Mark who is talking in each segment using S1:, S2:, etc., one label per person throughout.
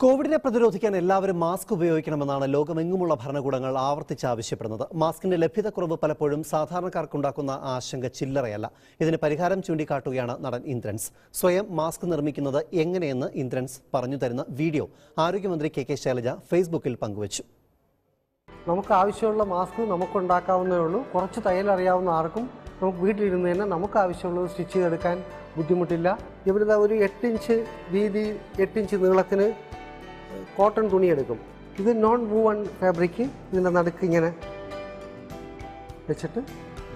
S1: കോവിഡിനെ പ്രതിരോധിക്കാൻ എല്ലാവരും മാസ്ക് ഉപയോഗിക്കണമെന്നാണ് ലോകമെങ്ങുമുള്ള ഭരണകൂടങ്ങൾ ആവർത്തിച്ച് ആവശ്യപ്പെടുന്നത് മാസ്കിന്റെ ലഭ്യതക്കുറവ് പലപ്പോഴും സാധാരണക്കാർക്കുണ്ടാക്കുന്ന ആശങ്ക ചില്ലറയല്ല ഇതിന് പരിഹാരം ചൂണ്ടിക്കാട്ടുകയാണ് നടൻ ഇന്ദ്രൻസ് സ്വയം മാസ്ക് നിർമ്മിക്കുന്നത് എങ്ങനെയെന്ന് ഇന്ദ്രൻസ് പറഞ്ഞു തരുന്ന വീഡിയോ ആരോഗ്യമന്ത്രി കെ കെ ശൈലജ ഫേസ്ബുക്കിൽ പങ്കുവച്ചു
S2: നമുക്ക് ആവശ്യമുള്ള മാസ്ക് നമുക്ക് ഉണ്ടാക്കാവുന്നേ ഉള്ളൂ കുറച്ച് തയ്യൽ അറിയാവുന്ന ആർക്കും നമുക്ക് വീട്ടിലിരുന്ന് തന്നെ നമുക്ക് ആവശ്യമുള്ളത് സ്റ്റിച്ച് ചെയ്തെടുക്കാൻ ബുദ്ധിമുട്ടില്ല ഇവിടുത്തെ ഒരു എട്ട് ഇഞ്ച് വീതി എട്ട് ഇഞ്ച് നീളത്തിന് കോട്ടൺ തുണി എടുക്കും ഇത് നോൺ വൂവൺ ഫാബ്രിക് ഇതിൻ്റെ നടുക്ക് ഇങ്ങനെ വെച്ചിട്ട്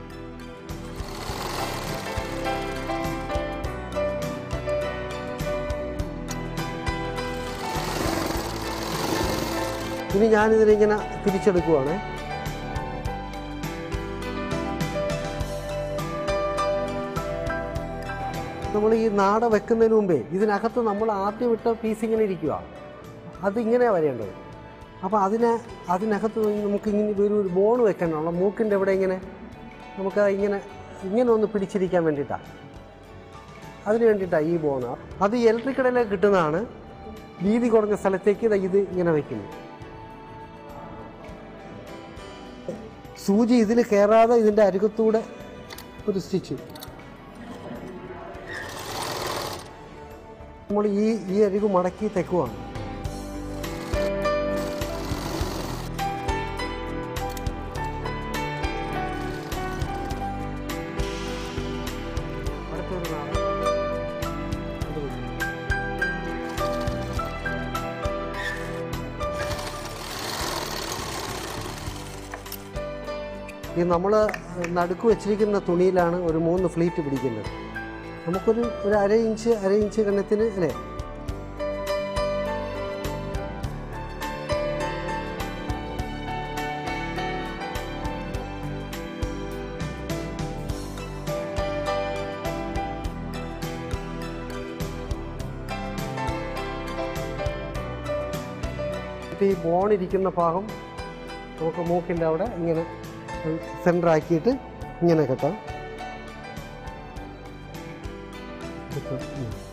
S2: ഇനി ഞാനിതിനെ ഇങ്ങനെ തിരിച്ചെടുക്കുവാണ് നമ്മൾ ഈ നാട വെക്കുന്നതിന് മുമ്പേ ഇതിനകത്ത് നമ്മൾ ആദ്യം ഇട്ട പീസ് ഇങ്ങനെ ഇരിക്കുക അതിങ്ങനെ വരേണ്ടത് അപ്പോൾ അതിനെ അതിനകത്ത് നമുക്ക് ഇങ്ങനെ ഒരു ഒരു ബോൺ വെക്കാനുള്ള മൂക്കിൻ്റെ ഇവിടെ ഇങ്ങനെ നമുക്ക് ഇങ്ങനെ ഇങ്ങനെ ഒന്ന് പിടിച്ചിരിക്കാൻ വേണ്ടിയിട്ടാണ് അതിന് വേണ്ടിയിട്ടാണ് ഈ ബോണ് അത് ഈ ഇലക്ട്രിക് കടയിലേക്ക് കിട്ടുന്നതാണ് വീതി കുറഞ്ഞ സ്ഥലത്തേക്ക് ദാ ഇത് ഇങ്ങനെ വെക്കുന്നു സൂചി ഇതിൽ കയറാതെ ഇതിൻ്റെ അരുകത്തൂടെ ഒരു സ്റ്റിച്ച് നമ്മൾ ഈ ഈ അരികു മടക്കി തെക്കുവാണ് അടുത്തൊരു നാളെ അത് വെക്കും. ഈ നമ്മൾ നടുക്ക് വെച്ചിരിക്കുന്ന തുണിയിലാണ് ഒരു മൂന്ന് ഫ്ലീറ്റ് പിടിക്കുന്നത് നമുക്കൊരു ഒരു അര ഇഞ്ച് അര ഇഞ്ച് കണ്ണത്തിന് അല്ലേ എന്നിട്ട് ഈ ബോൺ ഇരിക്കുന്ന ഭാഗം നമുക്ക് മൂക്കിൻ്റെ അവിടെ ഇങ്ങനെ സെൻറ്റർ ആക്കിയിട്ട് ഇങ്ങനെ കെട്ടാം കെട്ടാം. ഉം.